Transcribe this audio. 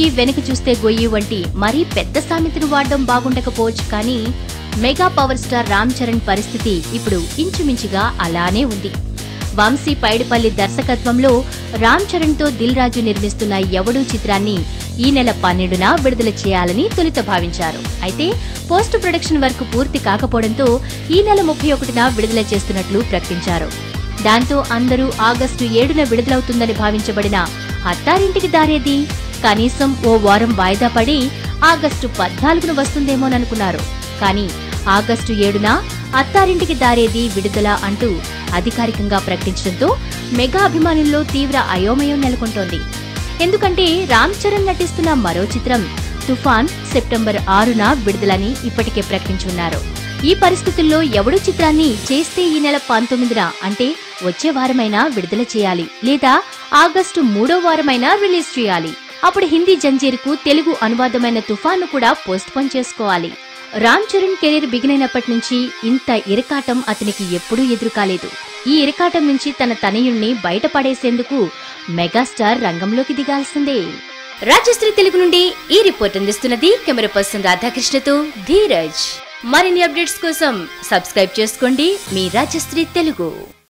చెయ్యి వెనక చూస్తే గొయ్యి వంటి మరీ పెద్ద సామెతను వాడడం బాగుండకపోవచ్చు కానీ mega power star Ram Charan పరిస్థితి ఇప్పుడు ఇంచుమించుగా అలానే ఉంది వంశీ పైడిపల్లి దర్శకత్వంలో రామ్ చరణ్ తో దిల్ రాజు నిర్మిస్తున్న ఎవడు చిత్రాన్ని ఈ నెల పన్నెండున విడుదల చేయాలని తొలుత భావించారు అయితే పోస్ట్ ప్రొడక్షన్ వర్క్ పూర్తి కాకపోవడంతో ఈ నెల ముప్పై ఒకటిన విడుదల చేస్తున్నట్లు ప్రకటించారు దాంతో అందరూ ఆగస్టు ఏడున విడుదలవుతుందని భావించబడిన అత్తారింటికి దారేది కనీసం ఓ వారం వాయిదా పడి ఆగస్టు పద్నాలుగున వస్తుందేమోననుకున్నారు కానీ ఆగస్టు ఏడున అత్తారింటికి దారేది విడుదల అంటూ అధికారికంగా ప్రకటించడంతో మెగా అభిమానుల్లో తీవ్ర అయోమయం నెలకొంటోంది ఎందుకంటే రామ్ చరణ్ నటిస్తున్న మరో చిత్రం తుఫాన్ సెప్టెంబర్ ఆరున విడుదలని ఇప్పటికే ప్రకటించున్నారు ఈ పరిస్థితుల్లో ఎవడు చిత్రాన్ని చేస్తే ఈ నెల పంతొమ్మిదిన అంటే వచ్చే వారమైనా విడుదల చేయాలి లేదా ఆగస్టు మూడో వారమైనా రిలీజ్ చేయాలి అప్పుడు హిందీ జంజీర్కు తెలుగు అనువాదమైన తుఫాన్ను కూడా పోస్ట్ పోన్ చేసుకోవాలి రామ్ చరణ్ కెరీర్ బిగినైనప్పటి నుంచి ఇంత ఇరకాటం అతనికి ఎప్పుడూ ఎదురు కాలేదు ఈ ఇరకాటం నుంచి తన తనయుణ్ణి బయటపడేసేందుకు మెగాస్టార్ రంగంలోకి దిగాల్సిందే రాజశ్రీ తెలుగు నుండి ఈ రిపోర్ట్ అందిస్తున్నది కెమెరా పర్సన్ రాధాకృష్ణతో ధీరజ్ మరిన్ని అప్డేట్స్ కోసం సబ్స్క్రైబ్ చేసుకోండి మీ రాజశ్రీ తెలుగు